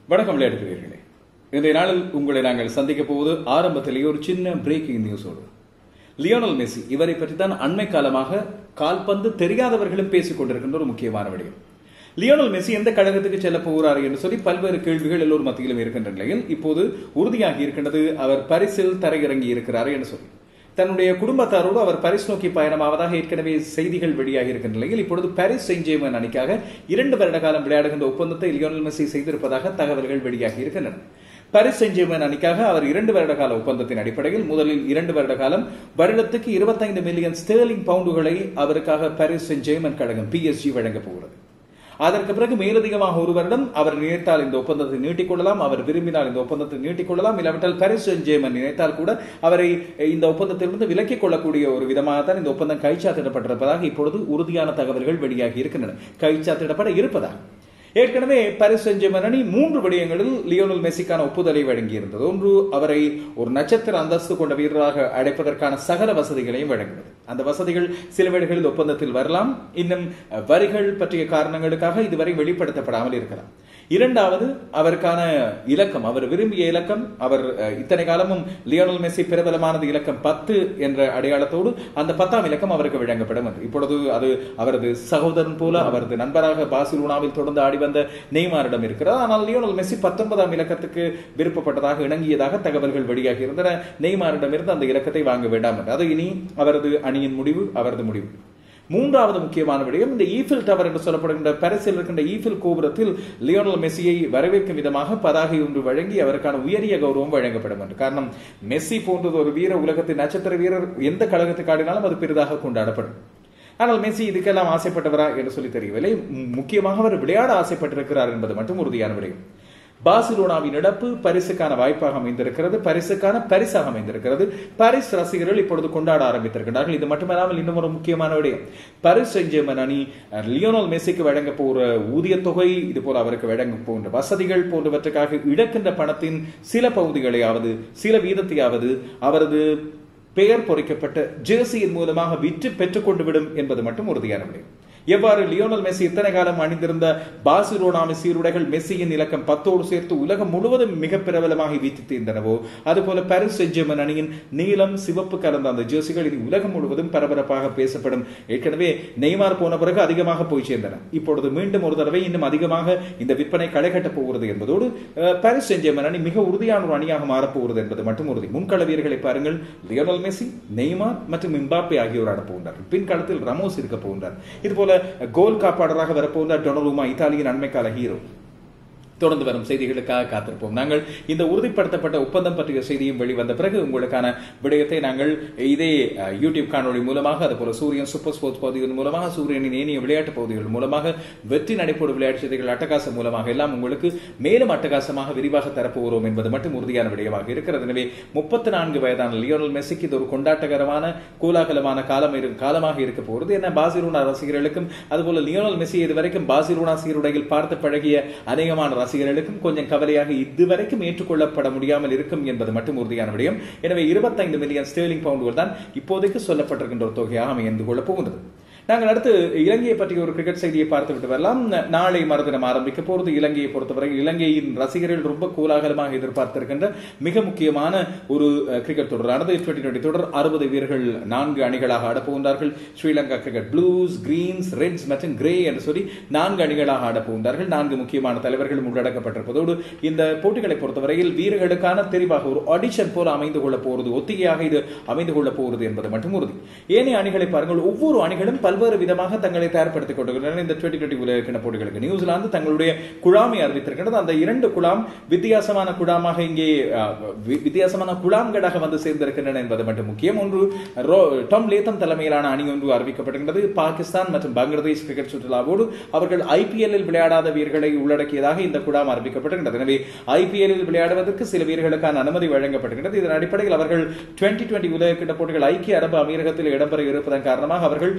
வணக்கம் விளையாடுகிறீர்களே இன்றைய நாளில் உங்களை நாங்கள் சந்திக்க போவது ஆரம்பத்திலேயே ஒரு சின்ன பிரேக்கிங் நியூஸோடு லியோனல் மெஸ்ஸி இவரை பற்றி தான் அண்மை காலமாக கால்பந்து தெரியாதவர்களும் பேசிக் கொண்டிருக்கின்ற ஒரு முக்கியமான விடயம் லியோனல் மெஸ்ஸி எந்த கழகத்துக்கு செல்ல போகிறார் என்று சொல்லி பல்வேறு கேள்விகள் எல்லோர் மத்தியிலும் இருக்கின்ற நிலையில் இப்போது உறுதியாகி இருக்கின்றது அவர் பரிசில் தரையிறங்கி இருக்கிறார் என்று சொல்லி தன்னுடைய குடும்பத்தாரோடு அவர் பாரிஸ் நோக்கி பயணமாவதாக ஏற்கனவே செய்திகள் வெளியாகி இருக்கின்ற நிலையில் இப்பொழுது பாரிஸ் செயின்ட் ஜேர்மன் அணிக்காக இரண்டு வருட காலம் விளையாடுகின்ற ஒப்பந்தத்தை லியோனல் மெஸ்ஸி செய்திருப்பதாக தகவல்கள் வெளியாகி இருக்கின்றன பாரிஸ் செயின்ட் ஜேர்மன் அணிக்காக அவர் இரண்டு வருட கால ஒப்பந்தத்தின் அடிப்படையில் முதலில் இரண்டு வருட காலம் வருடத்துக்கு இருபத்தைந்து மில்லியன் ஸ்டேர்லிங் பவுண்டுகளை அவருக்காக பாரிஸ் செயின்ட் ஜேர்மன் கழகம் பிஎஸ்ஜி வழங்கப் போகிறது அதற்கு பிறகு மேலதிகமாக ஒரு வருடம் அவர் நினைத்தால் இந்த ஒப்பந்தத்தை நீட்டிக்கொள்ளலாம் அவர் விரும்பினால் இந்த ஒப்பந்தத்தை நீட்டிக்கொள்ளலாம் இல்லாவிட்டால் பாரிஸ் ஜேமன் நினைத்தால் கூட அவரை இந்த ஒப்பந்தத்திலிருந்து விலக்கிக் கொள்ளக்கூடிய ஒரு விதமாக தான் இந்த ஒப்பந்தம் கைச்சாத்திடப்பட்டிருப்பதாக இப்பொழுது உறுதியான தகவல்கள் வெளியாகி இருக்கின்றன கைச்சாத்திடப்பட இருப்பதாக ஏற்கனவே பாரிஸ் செஞ்சமன் அணி மூன்று விடயங்களில் லியோனல் மெஸ்ஸிக்கான ஒப்புதலை வழங்கியிருந்தது ஒன்று அவரை ஒரு நட்சத்திர அந்தஸ்து கொண்ட வீரராக அடைப்பதற்கான சகல வசதிகளையும் வழங்கினது அந்த வசதிகள் சில வேளைகளில் ஒப்பந்தத்தில் வரலாம் இன்னும் வரிகள் பற்றிய காரணங்களுக்காக இதுவரை வெளிப்படுத்தப்படாமல் இருக்கலாம் இரண்டாவது அவருக்கான இலக்கம் அவர் விரும்பிய இலக்கம் அவர் இத்தனை காலமும் லியோனல் மெஸ்ஸி பிரபலமானது இலக்கம் பத்து என்ற அடையாளத்தோடு அந்த பத்தாம் இலக்கம் அவருக்கு வழங்கப்படும் இப்பொழுது அது அவரது சகோதரன் போல அவரது நண்பராக பாசிலோனாவில் தொடர்ந்து ஆடி வந்த நெய்மாரிடம் இருக்கிறது ஆனால் லியோனல் மெஸ்ஸி பத்தொன்பதாம் இலக்கத்துக்கு விருப்பப்பட்டதாக இணங்கியதாக தகவல்கள் வெளியாகி இருந்தன நெய்மாரிடமிருந்து அந்த இலக்கத்தை வாங்க வேண்டாம் என்று அது இனி அவரது அணியின் முடிவு அவரது முடிவு மூன்றாவது முக்கியமான விடயம் இந்த ஈஃபில் டவர் என்று சொல்லப்படுகின்ற பாரிஸில் இருக்கின்ற ஈஃபில் கோபுரத்தில் லியோனல் மெஸ்ஸியை வரவேற்கும் விதமாக பதாகை ஒன்று வழங்கி அவருக்கான உயரிய கௌரவம் வழங்கப்படும் என்று காரணம் மெஸ்ஸி போன்றது ஒரு வீர உலகத்தின் நட்சத்திர வீரர் எந்த கழகத்துக்கு ஆடினாலும் அது பெரிதாக கொண்டாடப்படும் ஆனால் மெஸ்ஸி இதுக்கெல்லாம் ஆசைப்பட்டவரா என்று சொல்லி தெரியவில்லை முக்கியமாக அவர் விளையாட ஆசைப்பட்டிருக்கிறார் என்பது மட்டும் உறுதியான விடயம் பார்சிலோனாவின் இழப்பு பரிசுக்கான வாய்ப்பாக அமைந்திருக்கிறது பரிசுக்கான பரிசாக அமைந்திருக்கிறது பாரிஸ் ரசிகர்கள் இப்பொழுது கொண்டாட ஆரம்பித்திருக்கிறார்கள் இது மட்டுமல்லாமல் இன்னும் ஒரு முக்கியமான விடயம் பாரிஸ் செஞ்சேமன் அணி லியோனல் மெஸ்ஸிக்கு வழங்க போகிற ஊதிய தொகை இது போல அவருக்கு வழங்க போன்ற வசதிகள் போன்றவற்றுக்காக இழக்கின்ற பணத்தின் சில பகுதிகளையாவது சில வீதத்தையாவது அவரது பெயர் பொறிக்கப்பட்ட ஜெர்சியின் மூலமாக விற்று பெற்றுக்கொண்டு விடும் என்பது மட்டும் உறுதியான விடயம் எவ்வாறு லியோனல் மெஸ்ஸி இத்தனை காலம் அணிந்திருந்த பார்சிலோனா சீருடைகள் மெஸ்ஸியின் இலக்கம் பத்தோடு சேர்த்து உலகம் முழுவதும் மிக பிரபலமாக வீத்து தீர்ந்தனவோ அதுபோல பாரிஸ் செஞ்சமன் அணியின் நீலம் சிவப்பு கலந்த அந்த ஜெர்சிகள் இது உலகம் முழுவதும் பரபரப்பாக பேசப்படும் ஏற்கனவே நெய்மார் போன பிறகு அதிகமாக போய் சேர்ந்தன இப்பொழுது மீண்டும் ஒரு தடவை இன்னும் அதிகமாக இந்த விற்பனை களை கட்டப் போகிறது என்பதோடு பாரிஸ் செஞ்சமன் அணி மிக உறுதியான ஒரு அணியாக மாறப்போகிறது என்பது மட்டும் உறுதி முன்கள வீரர்களை பாருங்கள் லியோனல் மெஸ்ஸி நெய்மார் மற்றும் இம்பாப்பே ஆகியோர் ஆடப் போகின்றார்கள் பின்காலத்தில் ரமோஸ் இருக்க போகின்றார் இதுபோல கோல் காப்பாளராக வரப்போகிற டொனருமா இத்தாலியின் அண்மைக்கால ஹீரோ தொடர்ந்து வரும் செய்திகளுக்காக காத்திருப்போம் நாங்கள் இந்த உறுதிப்படுத்தப்பட்ட ஒப்பந்தம் பற்றிய செய்தியும் வெளிவந்த பிறகு உங்களுக்கான விடயத்தை நாங்கள் இதே யூடியூப் காணொலி மூலமாக அதுபோல சூரியன் சூப்பர் ஸ்போர்ட்ஸ் பகுதிகள் மூலமாக சூரியனின் ஏனைய விளையாட்டு பகுதிகள் மூலமாக வெற்றி நடைபோடு விளையாட்டு செய்திகள் அட்டகாசம் மூலமாக எல்லாம் உங்களுக்கு மேலும் அட்டகாசமாக விரிவாக தரப்போகிறோம் என்பது மட்டும் உறுதியான விடயமாக இருக்கிறது எனவே முப்பத்தி நான்கு வயதான லியோனல் மெஸ்ஸிக்கு இது ஒரு கொண்டாட்டகரமான கோலாகலமான காலம் காலமாக இருக்க போகிறது என்ன பாசிலோனா ரசிகர்களுக்கும் அதுபோல லியோனல் மெஸ்ஸி இதுவரைக்கும் பாசிலோனா சீருடையில் பார்த்து பழகிய அநேகமான ரசிகர்களுக்கும் கொஞ்சம் கவலையாக இதுவரைக்கும் ஏற்றுக்கொள்ளப்பட முடியாமல் இருக்கும் என்பது மட்டும் உறுதியான விடயம் எனவே இருபத்தைந்து மில்லியன் ஸ்டேர்லிங் பவுண்டுகள் தான் இப்போதைக்கு சொல்லப்பட்டிருக்கின்ற ஒரு தொகையாக அமைந்து கொள்ளப் போகின்றது நாங்கள் அடுத்து இலங்கையை பற்றிய ஒரு கிரிக்கெட் செய்தியை பார்த்துவிட்டு வரலாம் நாளை மறுதினம் ஆரம்பிக்க போகிறது இலங்கையை பொறுத்தவரை இலங்கையின் ரசிகர்கள் ரொம்ப கோலாகலமாக எதிர்பார்த்திருக்கின்ற மிக முக்கியமான ஒரு கிரிக்கெட் தொடரானது டுவெண்டி டுவெண்டி தொடர் அறுபது வீரர்கள் நான்கு அணிகளாக ஆடப்போகின்றார்கள் Sri Lanka cricket blues greens reds மற்றும் கிரே என்று சொல்லி நான்கு அணிகளாக ஆடப்போகின்றார்கள் நான்கு முக்கியமான தலைவர்களும் உள்ளடக்கப்பட்டிருப்பதோடு இந்த போட்டிகளை பொறுத்தவரையில் வீரர்களுக்கான தெரிவாக ஒரு ஆடிஷன் போல அமைந்து கொள்ள போகிறது ஒத்திகையாக இது அமைந்து கொள்ள போகிறது என்பது மட்டும் உறுதி ஏனைய அணிகளை பாருங்கள் ஒவ்வொரு அணிகளும் பல்வேறு விதமாக தங்களை தயார்படுத்திக் கொண்டிருக்கின்றனர் இந்த டுவெண்டி டுவெண்டி உலக போட்டிகளுக்கு நியூசிலாந்து தங்களுடைய குழாமை அறிவித்திருக்கின்றது அந்த இரண்டு குழாம் வித்தியாசமான குழாமாக இங்கே வித்தியாசமான குழாம்களாக வந்து சேர்ந்திருக்கின்றன என்பது மட்டும் முக்கியம் ஒன்று டாம் லேத்தம் தலைமையிலான அணி ஒன்று அறிவிக்கப்படுகின்றது பாகிஸ்தான் மற்றும் பங்களாதேஷ் கிரிக்கெட் சுற்றுலாவோடு அவர்கள் ஐபிஎல்லில் விளையாடாத வீரர்களை உள்ளடக்கியதாக இந்த குழாம் அறிவிக்கப்பட்டிருக்கிறது எனவே ஐபிஎல்லில் விளையாடுவதற்கு சில வீரர்களுக்கான அனுமதி வழங்கப்படுகின்றது இதன் அடிப்படையில் அவர்கள் டுவெண்டி டுவெண்டி உலக கிட்ட போட்டிகள் ஐக்கிய அரபு அமீரகத்தில் இடம்பெற இருப்பதன் காரணமாக அவர்கள் அதற்கு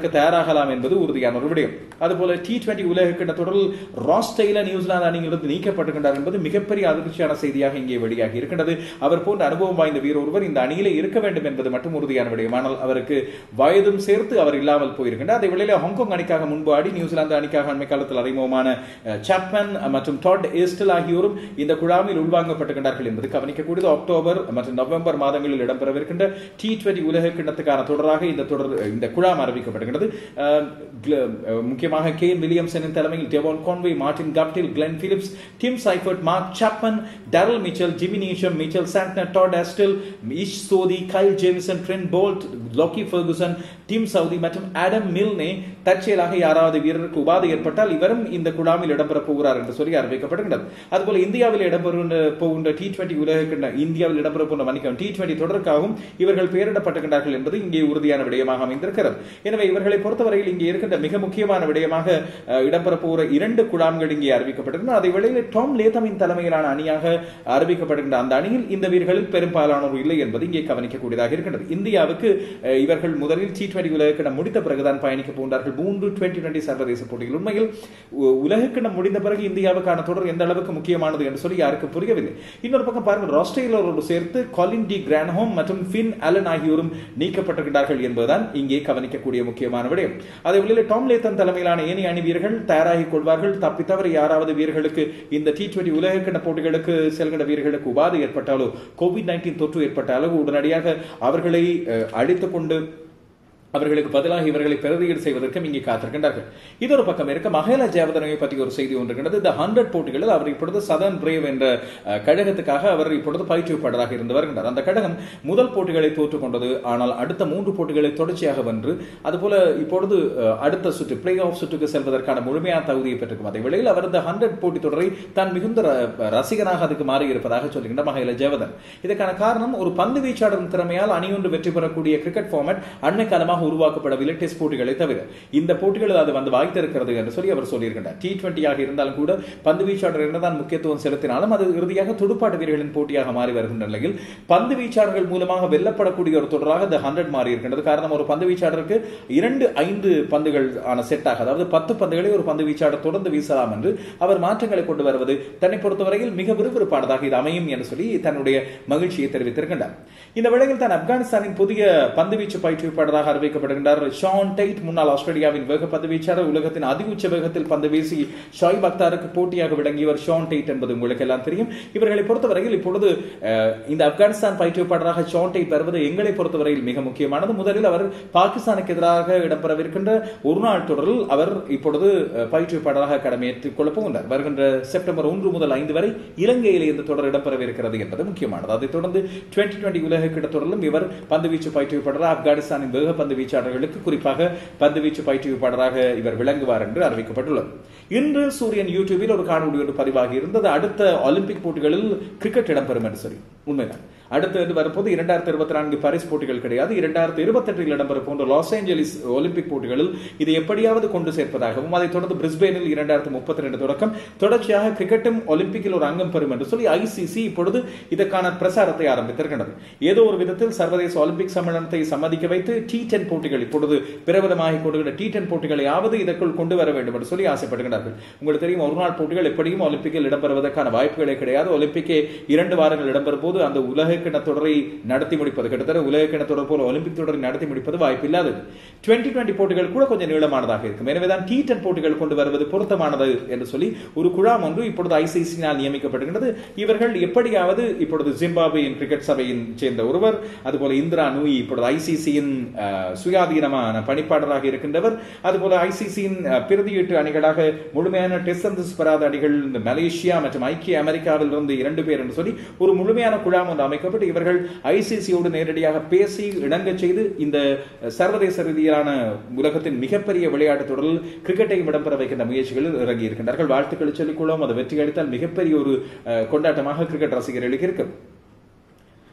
அதற்கு தயாராகலாம் என்பது உறுதியான ஒரு விடயம் அதுபோல டி டுவெண்டி உலக கிண்ண தொடரில் ராஸ் டெய்லர் நியூசிலாந்து அணியிலிருந்து நீக்கப்பட்டிருக்கின்றார் என்பது மிகப்பெரிய அதிர்ச்சியான செய்தியாக இங்கே வெளியாகி இருக்கின்றது அவர் போன்ற அனுபவம் வாய்ந்த வீரர் ஒருவர் இந்த அணியிலே இருக்க வேண்டும் என்பது மட்டும் உறுதியான விடயம் ஆனால் அவருக்கு வயதும் சேர்த்து அவர் இல்லாமல் போயிருக்கின்றார் அதே வேளையில் ஹாங்காங் அணிக்காக முன்பு ஆடி நியூசிலாந்து அணிக்காக அண்மை காலத்தில் அறிமுகமான அஹ், சாப்மன் மற்றும் டாட் ஏஸ்டல் ஆகியோரும் இந்த குழாமில் உள்வாங்கப்பட்டிருக்கின்றார்கள் என்பது கவனிக்கக்கூடியது அக்டோபர் மற்றும் நவம்பர் மாதங்களில் இடம்பெறவிருக்கின்ற டி டுவெண்டி உலக கிண்ணத்துக்கான தொடராக இந்த தொடர் இந்த குழாம் அறிவிக்கப்படுகிறது அஹ், கிள- அஹ், முக்கியமாக கே வில்லியம்சனின் தலைமையில் Devon Conway Martin Guptill Glenn Phillips Tim Seifert Mark Chapman Daryl Mitchell Jimmy Neesham Mitchell Santner Todd Astle Ish Sodhi Kyle Jamieson Trent Boult Lockie Ferguson Tim Southee மற்றும் ஆடம் மில்னே தற்செயலாக யாராவது வீரருக்கு உபாதை ஏற்பட்டால் இவரும் இந்த குழாமில் இடம்பெற போகிறார் என்று சொல்லி அறிவிக்கப்படுகிறது அதுபோல இந்தியாவில் இடம்பெறுகின்ற போகின்ற டி டுவெண்டி உலக கிண்ண இந்தியாவில் இடம்பெற போன்ற மன்னிக்கவும் டி டுவெண்டி தொடருக்காகவும் இவர்கள் பெயரிடப்பட்டிருக்கிறார்கள் என்பது இங்கே உறுதியான விடயமாக அமைந்திருக்கிறது எனவே இவர்களை பொறுத்தவரையில் இங்கே இருக்கின்ற மிக முக்கியமான விடயமாக அஹ், இடம்பெற போகிற இரண்டு குழாம்கள் இங்கே அறிவிக்கப்பட்டிருக்கின்றன அதை வெளியில் டாம் லேதமின் தலைமையிலான அணியாக அறிவிக்கப்படுகின்ற அந்த அணியில் இந்த வீரர்களில் பெரும்பாலானோர் இல்லை என்பது இங்கே கவனிக்கக்கூடியதாக இருக்கின்றது இந்தியாவுக்கு அஹ், இவர்கள் முதலில் டி டுவெண்டி உலகக்கிணம் முடித்த பிறகுதான் பயணிக்க போகின்றார்கள் மூன்று டுவெண்டி டுவெண்டி சர்வதேச போட்டிகள் உண்மையில் உ- உலகக்கிணம் முடிந்த பிறகு இந்தியாவுக்கான தொடர் எந்த அளவுக்கு முக்கியமானது என்று சொல்லி யாருக்கும் புரியவில்லை இன்னொரு பக்கம் பாருங்கள் ஆஸ்திரேலியாவோடு சேர்த்து காலின் டி கிரான்ஹோம் மற்றும் ஃபின் அலன் ஆகியோரும் நீக்கப்பட்டிருக்கிறார்கள் என்பதுதான் இங்கே கவனிக்கக்கூடிய முக்கியமான விடயம் அதே வேளையில் டாம் லேத்தன் தலைமையிலான ஏனைய அணி வீரர்கள் தயாராகி கொள்வார்கள் தப்பித்தவரை யாராவது வீரர்களுக்கு இந்த டி டுவெண்டி உலகக்கிண போட்டிகளுக்கு செல்கின்ற வீரர்களுக்கு உபாதை ஏற்பட்டாலோ கோவிட் நைன்டீன் தொற்று ஏற்பட்டாலோ உடனடியாக அவர்களை அஹ், அழைத்துக் கொண்டு அவர்களுக்கு பதிலாக இவர்களை பிரதியீடு செய்வதற்கும் இங்கே காத்திருக்கின்றார்கள் இது ஒரு பக்கம் இருக்க மகேல ஜெயவர்தனை பற்றி ஒரு செய்தி ஒன்று இருக்கின்றது இந்த ஹண்ட்ரட் போட்டிகளில் அவர் இப்பொழுது சதன் பிரேவ் என்ற அஹ், கழகத்துக்காக அவர் இப்பொழுது பயிற்றுவிப்பாளராக இருந்து வருகின்றார் அந்த கழகம் முதல் போட்டிகளை தோற்றுக் கொண்டது ஆனால் அடுத்த மூன்று போட்டிகளை தொடர்ச்சியாக வென்று அதுபோல இப்பொழுது அஹ், அடுத்த சுற்று பிளே ஆஃப் சுற்றுக்கு செல்வதற்கான முழுமையான தகுதியை பெற்றிருக்கும் அதே வேளையில் அவர் இந்த ஹண்ட்ரட் போட்டி தொடரை தான் மிகுந்த ர- ரசிகனாக அதுக்கு மாறி இருப்பதாக சொல்லுகின்ற மகேல ஜெயவர்தன் இதற்கான காரணம் ஒரு பந்து வீச்சாளரின் திறமையால் அணியொன்று வெற்றி பெறக்கூடிய கிரிக்கெட் ஃபார்மேட் அண்மை காலமாக உருவாக்கப்படவில்லை டெஸ்ட் போட்டிகளை தவிர இந்த போட்டிகளில் அது வந்து வாய்த்திருக்கிறது என்று சொல்லி அவர் சொல்லியிருக்கிறார் டி டுவெண்ட்டியாக இருந்தாலும் கூட பந்து வீச்சாளர் என்னதான் முக்கியத்துவம் செலுத்தினாலும் அது இறுதியாக துடுப்பாட்ட வீரர்களின் போட்டியாக மாறி வருகின்ற நிலையில் பந்து வீச்சாளர்கள் மூலமாக வெல்லப்படக்கூடிய ஒரு தொடராக இந்த ஹண்ட்ரட் மாறி இருக்கின்றது காரணம் ஒரு பந்து வீச்சாளருக்கு இரண்டு ஐந்து பந்துகள் ஆன செட்டாக அதாவது பத்து பந்துகளை ஒரு பந்து வீச்சாளர் தொடர்ந்து வீசலாம் என்று அவர் மாற்றங்களை கொண்டு வருவது தன்னை பொறுத்தவரையில் மிக விறுவிறுப்பானதாக இது அமையும் என்று சொல்லி தன்னுடைய மகிழ்ச்சியை தெரிவித்திருக்கின்றார் இந்த வேளையில் தான் ஆப்கானிஸ்தானின் புதிய பந்துவீச்சு பயிற்றுவிப்பாளராக அறிவிக்கப்படுகின்றார் ஷான் டைட் முன்னாள் ஆஸ்திரேலியாவின் வேக பந்து வீச்சாளர் உலகத்தின் அதிஉச்ச வேகத்தில் பந்து வீசி ஷாயிப் அக்தாருக்கு போட்டியாக விளங்கியவர் ஷான் டைட் என்பது உங்களுக்கு எல்லாம் தெரியும் இவர்களை பொறுத்தவரையில் இப்பொழுது அஹ், இந்த ஆப்கானிஸ்தான் பயிற்றுவிப்பாளராக ஷான் டைட் வருவது எங்களை பொறுத்தவரையில் மிக முக்கியமானது முதலில் அவர் பாகிஸ்தானுக்கு எதிராக இடம்பெறவிருக்கின்ற ஒரு நாள் தொடரில் அவர் இப்பொழுது அஹ், பயிற்றுவிப்பாளராக கடமையேற்றுக் கொள்ளப் போகின்றார் வருகின்ற செப்டம்பர் ஒன்று முதல் ஐந்து வரை இலங்கையில் இந்த தொடர் இடம்பெறவிருக்கிறது என்பது முக்கியமானது அதைத் தொடர்ந்து டுவெண்டி டுவெண்டி உலக கிட்ட தொடரிலும் இவர் பந்துவீச்சு பயிற்றுவிப்பாளர் ஆப்கானிஸ்தானின் வேக பந்து வீச்சாளர்களுக்கு குறிப்பாக பந்துவீச்சு பயிற்றுவிப்பாளராக இவர் விளங்குவார் என்று அறிவிக்கப்பட்டுள்ளது இன்று சூரியன் யூடியூபில் ஒரு காணொலி ஒன்று பதிவாகி இருந்தது அடுத்த ஒலிம்பிக் போட்டிகளில் கிரிக்கெட் இடம்பெறும் என்று சொல்லி உண்மைதான் அடுத்து வரப்போது இரண்டாயிரத்தி இருபத்தி நான்கு பாரிஸ் போட்டிகள் கிடையாது இரண்டாயிரத்தி இருபத்தி எட்டில் இடம்பெற போன்ற லாஸ் ஏஞ்சலிஸ் ஒலிம்பிக் போட்டிகளில் இது எப்படியாவது கொண்டு சேர்ப்பதாகவும் அதைத் தொடர்ந்து பிரிஸ்பேனில் இரண்டாயிரத்தி முப்பத்தி ரெண்டு தொடக்கம் தொடர்ச்சியாக கிரிக்கெட்டும் ஒலிம்பிக்கில் ஒரு அங்கம் பெறும் என்று சொல்லி ஐசிசி இப்பொழுது இதற்கான பிரசாரத்தை ஆரம்பித்திருக்கின்றது ஏதோ ஒரு விதத்தில் சர்வதேச ஒலிம்பிக் சம்மேளனத்தை சம்மதிக்க வைத்து டி டென் போட்டிகள் இப்பொழுது பிரபலமாகி கொண்டுகிற டி டென் போட்டிகளையாவது இதற்குள் கொண்டு வர வேண்டும் என்று சொல்லி ஆசைப்படுகிறார்கள் உங்களுக்கு தெரியும் ஒரு நாள் போட்டிகள் எப்படியும் ஒலிம்பிக்கில் இடம்பெறுவதற்கான வாய்ப்புகளே கிடையாது ஒலிம்பிக்கே இரண்டு வாரங்கள் இடம்பெறும் போது அந்த உலக கிண தொடரை நடத்தி முடிப்பது கிட்டத்தட்ட உலக கிண தொடர் போல ஒலிம்பிக் தொடரை நடத்தி முடிப்பது வாய்ப்பில்லாதது டுவெண்டி டுவெண்டி போட்டிகள் கூட கொஞ்சம் நீளமானதாக இருக்கும் எனவேதான் டி டென் போட்டிகள் கொண்டு வருவது பொருத்தமானது என்று சொல்லி ஒரு குழாம் ஒன்று இப்பொழுது ஐசிசினால் நியமிக்கப்படுகின்றது இவர்கள் எப்படியாவது இப்பொழுது ஜிம்பாப்வேயின் கிரிக்கெட் சபையின் சேர்ந்த ஒருவர் அதுபோல இந்திரா நூயி இப்பொழுது ஐசிசியின் சுயாதீனமான பணிப்பாளராக இருக்கின்றவர் அதுபோல ஐசிசியின் பிரதியீட்டு அணிகளாக முழுமையான டெஸ்ட் அந்தஸ்து பெறாத அணிகள் இந்த மலேசியா மற்றும் ஐக்கிய அமெரிக்காவில் இருந்து இரண்டு பேர் என்று சொல்லி ஒரு முழுமையான குழாம் ஒன்று அமைக்கப்பட்டு இவர்கள் ஐசிசியோடு நேரடியாக பேசி இணங்க செய்து இந்த சர்வதேச ரீதியிலான உலகத்தின் மிகப்பெரிய விளையாட்டு தொடரில் கிரிக்கெட்டையும் இடம்பெற வைக்கின்ற முயற்சிகளில் இறங்கி இருக்கின்றார்கள் வாழ்த்துக்களை சொல்லிக்கொள்ளும் அது வெற்றி அளித்தால் மிகப்பெரிய ஒரு அஹ், கொண்டாட்டமாக கிரிக்கெட் ரசிகர்களுக்கு இருக்கும்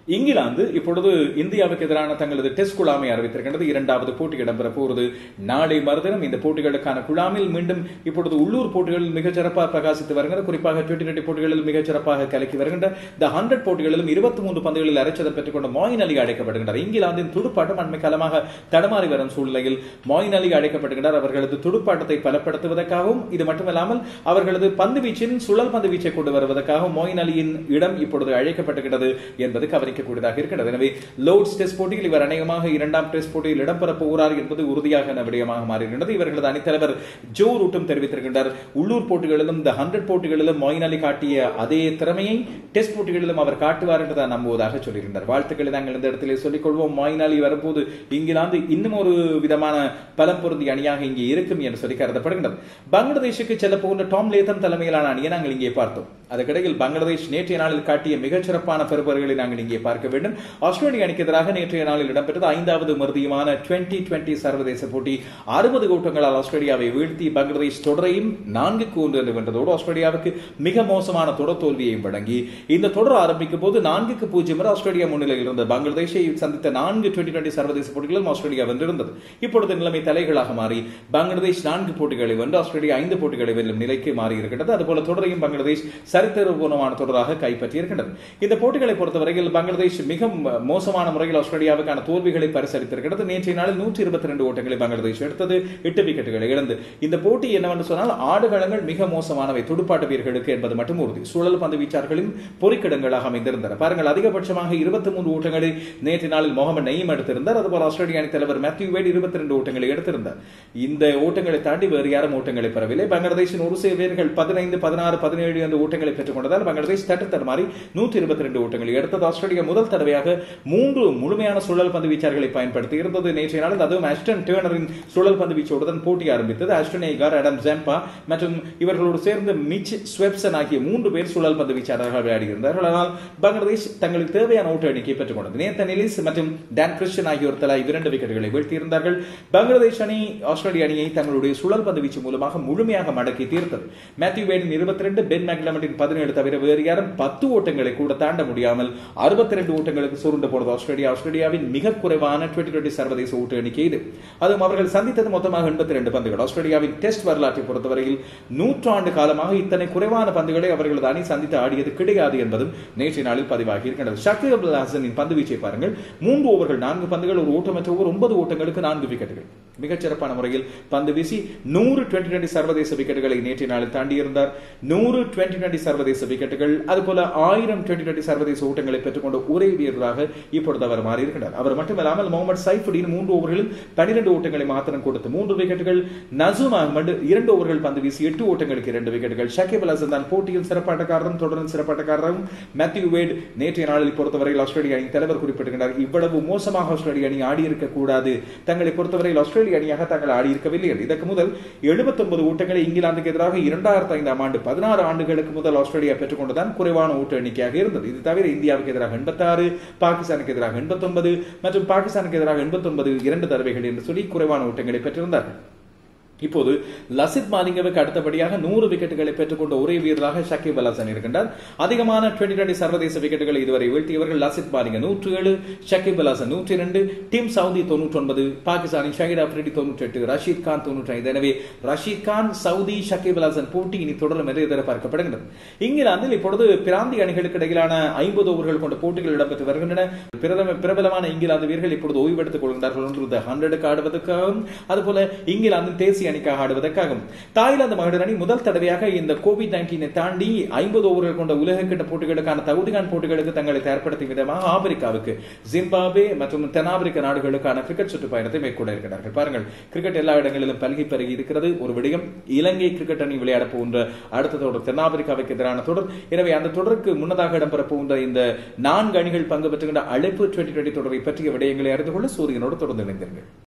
இங்கிலாந்து இப்பொழுது இந்தியாவுக்கு எதிரான தங்களது டெஸ்ட் குழாமை அறிவித்திருக்கின்றது இரண்டாவது போட்டி இடம்பெற போகிறது நாளை மறுதினம் இந்த போட்டிகளுக்கான குழாமில் மீண்டும் இப்பொழுது உள்ளூர் போட்டிகளில் மிகச் சிறப்பாக பிரகாசித்து வருகின்ற குறிப்பாக டுவெண்டி டுவெண்டி போட்டிகளில் மிகச் சிறப்பாக கலக்கி வருகின்ற இந்த ஹண்ட்ரட் போட்டிகளிலும் இருபத்தி மூன்று பந்துகளில் அரைச்சதம் பெற்றுக் கொண்ட மொயின் அலி அழைக்கப்படுகின்றார் இங்கிலாந்தின் துடுப்பாட்டம் அண்மை காலமாக தடமாறி வரும் சூழ்நிலையில் மொயின் அலி அழைக்கப்படுகின்றார் அவர்களது துடுப்பாட்டத்தை பலப்படுத்துவதற்காகவும் இது மட்டுமல்லாமல் அவர்களது பந்து வீச்சின் சுழல் பந்து வீச்சை கொண்டு வருவதற்காகவும் மொயின் அலியின் இடம் இப்பொழுது அழைக்கப்பட்டுகிறது என்பது கவனிக்கக்கூடியதாக இருக்கிறது எனவே லோர்ட்ஸ் டெஸ்ட் போட்டியில் இவர் அநேகமாக இரண்டாம் டெஸ்ட் போட்டியில் இடம்பெறப் போகிறார் என்பது உறுதியாக விடயமாக மாறியிருக்கிறது இவர்களது அணித்தலைவர் ஜோ ரூட்டும் தெரிவித்திருக்கின்றார் உள்ளூர் போட்டிகளிலும் இந்த ஹண்ட்ரட் போட்டிகளிலும் மொயின் அலி காட்டிய அதே திறமையை டெஸ்ட் போட்டிகளிலும் அவர் காட்டுவார் என்று தான் நம்புவதாக சொல்லியிருந்தார் வாழ்த்துக்களை நாங்கள் இந்த இடத்திலே சொல்லிக் கொள்வோம் மொயின் அலி வரும்போது இங்கிலாந்து இன்னும் ஒரு விதமான பலம் பொருந்திய அணியாக இங்கே இருக்கும் என்று சொல்லி கருதப்படுகின்றது பங்களாதேஷுக்கு செல்ல போகின்ற டாம் லேதன் தலைமையிலான அணியை நாங்கள் இங்கே பார்த்தோம் அதற்கிடையில் பங்களாதேஷ் நேற்றைய நாளில் காட்டிய மிகச்சிறப்பான பெறுபவர்களை நாங்கள் இங்கே பார்க்க வேண்டும் ஆஸ்திரேலிய அணிக்கு எதிராக நேற்றைய நாளில் இடம்பெற்றது ஐந்தாவது மருதியுமான டுவெண்டி டுவெண்டி சர்வதேச போட்டி அறுபது ஓட்டங்களால் ஆஸ்திரேலியாவை வீழ்த்தி பங்களாதேஷ் தொடரையும் நான்குக்கு ஒன்று என்று வென்றதோடு ஆஸ்திரேலியாவுக்கு மிக மோசமான தொடர் தோல்வியையும் வழங்கி இந்த தொடர் ஆரம்பிக்கும் போது நான்குக்கு பூஜ்ஜியம் வரை ஆஸ்திரேலியா முன்னிலையில் இருந்த பங்களாதேஷை சந்தித்த நான்கு டுவெண்டி டுவெண்டி சர்வதேச போட்டிகளும் ஆஸ்திரேலியா வென்றிருந்தது இப்பொழுது நிலைமை தலைகளாக மாறி பங்களாதேஷ் நான்கு போட்டிகளை வென்று ஆஸ்திரேலியா ஐந்து போட்டிகளை வெல்லும் நிலைக்கு மாறி இருக்கின்றது அதுபோல தொடரையும் பங்களாதேஷ் சரித்திரபூர்வமான தொடராக கைப்பற்றி இருக்கின்றது இந்த போட்டிகளை பொறுத்தவரையில் பங்களாதேஷ் மிக மோசமான முறையில் ஆஸ்திரேலியாவுக்கான தோல்விகளை பரிசளித்திருக்கிறது நேற்றைய நாளில் நூற்றி இருபத்தி ரெண்டு ஓட்டங்களை பங்களாதேஷ் எடுத்தது எட்டு விக்கெட்டுகளை இழந்து இந்த போட்டி என்னவென்று சொன்னால் ஆடுகளங்கள் மிக மோசமானவை துடுப்பாட்ட வீரர்களுக்கு என்பது மட்டும் உறுதி சுழல் பந்து வீச்சாளர்களின் பொறிக்கிடங்களாக அமைந்திருந்தன பாருங்கள் அதிகபட்சமாக இருபத்தி மூன்று ஓட்டங்களை நேற்று நாளில் முகமது நயீம் எடுத்திருந்தார் அதுபோல் ஆஸ்திரேலிய அணி தலைவர் மேத்யூ வேட் இருபத்தி ரெண்டு ஓட்டங்களை எடுத்திருந்தார் இந்த ஓட்டங்களை தாண்டி வேறு யாரும் ஓட்டங்களை பெறவில்லை பங்களாதேஷின் ஒரு சில வீரர்கள் பதினைந்து பதினாறு பதினேழு அந்த ஓட்டங்களை பெற்றுக் கொண்டதால் பங்களாதேஷ் தட்டு தடுமாறி நூற்றி இருபத்தி ரெண்டு ஓட்டங்களை எடுத்தது ஆஸ்திரேலியா முதல் தடவையாக மூன்று முழுமையான சுழல் பந்து வீச்சாளர்களை பயன்படுத்தி இருந்தது நேற்றைய நாளில் அதுவும் அஸ்டன் டேர்னரின் சுழல் பந்து வீச்சோடுதான் போட்டி ஆரம்பித்தது அஸ்டன் ஏகார் அடம் ஜெம்பா மற்றும் இவர்களோடு சேர்ந்து மிச் ஸ்வெப்சன் ஆகிய மூன்று பேர் சுழல் பந்து வீச்சாளர்கள் விளையாடியிருந்தார்கள் ஆனால் பங்களாதேஷ் தங்களுக்கு தேவையான ஓட்ட எண்ணிக்கை பெற்றுக் கொண்டது நேத்தன் நிலிஸ் மற்றும் டான் கிறிஸ்டன் ஆகியோர் தலா இரண்டு விக்கெட்டுகளை வீழ்த்தியிருந்தார்கள் பங்களாதேஷ் அணி ஆஸ்திரேலிய அணியை தங்களுடைய சுழல் பந்து வீச்சு மூலமாக முழுமையாக மடக்கி தீர்த்தது மேத்யூ வேடின் இருபத்தி ரெண்டு பென் மேக்லமண்டின் பதினேழு தவிர வேறு யாரும் பத்து ஓட்டங்களை கூட தாண்ட முடியாமல் அறுபத்தி ரெண்டு ஓட்டங்களுக்கு சுருண்டு போனது ஆஸ்திரேலியா ஆஸ்திரேலியாவின் மிக குறைவான டுவெண்டி டுவெண்டி சர்வதேச ஓட்ட எண்ணிக்கை இது அதுவும் அவர்கள் சந்தித்தது மொத்தமாக எண்பத்தி ரெண்டு பந்துகள் ஆஸ்திரேலியாவின் டெஸ்ட் வரலாற்றை பொறுத்தவரையில் நூற்றாண்டு காலமாக இத்தனை குறைவான பந்துகளை அவர்களது அணி சந்தித்து ஆடியது கிடையாது என்பதும் நேற்றைய நாளில் பதிவாகி இருக்கின்றது ஷக்கீப் அப்துல் ஹசனின் பந்து வீச்சை பாருங்கள் மூன்று ஓவர்கள் நான்கு பந்துகள் ஒரு ஓட்டமற்ற ஓவர் ஒன்பது ஓட்டங்களுக்கு நான்கு விக்கெட்டுகள் மிகச் சிறப்பான முறையில் பந்து வீசி நூறு டுவெண்டி டுவெண்டி சர்வதேச விக்கெட்டுகளை நேற்றைய நாளில் தாண்டியிருந்தார் நூறு டுவெண்டி டுவெண்டி சர்வதேச விக்கெட்டுகள் அதுபோல ஆயிரம் டுவெண்டி டுவெண்டி சர்வதேச ஓட்டங்களை பெற்றுக்கொண்ட ஒரே வீரராக இப்பொழுது அவர் மாறி இருக்கிறார் அவர் மட்டுமல்லாமல் முகமது சைஃபுடின் மூன்று ஓவர்களில் பனிரெண்டு ஓட்டங்களை மாத்திரம் கொடுத்து மூன்று விக்கெட்டுகள் நசூம் அகமது இரண்டு ஓவர்கள் பந்து வீசி எட்டு ஓட்டங்களுக்கு இரண்டு விக்கெட்டுகள் ஷக்கீப் அல் ஹசன் தான் போட்டியில் சிறப்பாட்டக்காரரும் தொடர்ந்து சிறப்பாட்டக்காரரும் மேத்யூ வேட் நேற்றைய நாளில் பொறுத்தவரையில் ஆஸ்திரேலிய அணி தலைவர் குறிப்பிட்டிருக்கிறார் இவ்வளவு மோசமாக ஆஸ்திரேலிய அணி ஆடி இருக்க கூடாது தங்களை பொறுத்தவரையில் ஆஸ்திரேலிய அணியாக தாங்கள் ஆடி இருக்கவில்லை இதற்கு முதல் எழுபத்தொன்பது ஓட்டங்களை இங்கிலாந்துக்கு எதிராக இரண்டாயிரத்தி ஐந்தாம் ஆண்டு பதினாறு ஆண்டுகளுக்கு முதல் ஆஸ்திரேலியா பெற்றுக்கொண்டுதான் குறைவான ஓட்ட எண்ணிக்கையாக இருந்தது இது தவிர இந்தியாவுக்கு எதிராக எண்பத்தாறு பாகிஸ்தானுக்கு எதிராக எண்பத்தொன்பது மற்றும் பாகிஸ்தானுக்கு எதிராக எண்பத்தொன்பது இரண்டு தடவைகள் என்று சொல்லி குறைவான ஓட்டங்களை பெற்றிருந்தார்கள் இப்போது லசித் மாலிங்கவுக்கு அடுத்தபடியாக நூறு விக்கெட்டுகளை பெற்றுக்கொண்ட ஒரே வீரராக ஷக்கீப் அல் ஹசன் இருக்கின்றார் அதிகமான டுவெண்டி டுவெண்டி சர்வதேச விக்கெட்டுகளை இதுவரை வீழ்த்தியவர்கள் லசித் மாலிங்க நூற்று ஏழு ஷக்கீப் அல் ஹசன் நூற்றி இரண்டு டீம் சவுதி தொன்னூற்றி ஒன்பது பாகிஸ்தானின் ஷஹீத் அப்ரிடி தொன்னூற்றி எட்டு ரஷீத் கான் தொன்னூற்றி ஐந்து எனவே ரஷீத் கான் சவுதி ஷக்கீப் அல் ஹசன் போட்டி இனி தொடரும் என்று எதிர்பார்க்கப்படுகிறது இங்கிலாந்தில் இப்பொழுது பிராந்திய அணிகளுக்கு இடையிலான ஐம்பது ஓவர்கள் கொண்ட போட்டிகள் இடம்பெற்று வருகின்றன பிரதம பிரபலமான இங்கிலாந்து வீரர்கள் இப்பொழுது ஓய்வெடுத்துக் கொள்கின்றார்கள் ஒன்று ஹண்ட்ரடுக்கு ஆடுவதற்காகவும் அதுபோல இங்கிலாந்தின் தேசிய அணிக்காக ஆடுவதற்காகவும் தாய்லாந்து மகளிர் அணி முதல் தடவையாக இந்த கோவிட் நைன்டீனை தாண்டி ஐம்பது ஓவர்கள் கொண்ட உலக கிட்ட போட்டிகளுக்கான தகுதிகான் போட்டிகளுக்கு தங்களை தயார்படுத்தும் விதமாக ஆப்பிரிக்காவுக்கு ஜிம்பாபே மற்றும் தென்னாப்பிரிக்க நாடுகளுக்கான கிரிக்கெட் சுற்றுப்பயணத்தை மேற்கொள்ள இருக்கிறார்கள் பாருங்கள் கிரிக்கெட் எல்லா இடங்களிலும் பல்கி பெருகி இருக்கிறது ஒரு விடயம் இலங்கை கிரிக்கெட் அணி விளையாட போகின்ற அடுத்த தொடர் தென்னாப்பிரிக்காவுக்கு எதிரான தொடர் எனவே அந்த தொடருக்கு முன்னதாக இடம்பெற போகின்ற இந்த நான்கு அணிகள் பங்கு பெற்றுகின்ற அழைப்பு டுவெண்டி டுவெண்டி தொடரை பற்றிய விடயங்களை அறிந்து கொள்ள சூரியனோடு தொடர்ந்து இணைந்தீர்கள்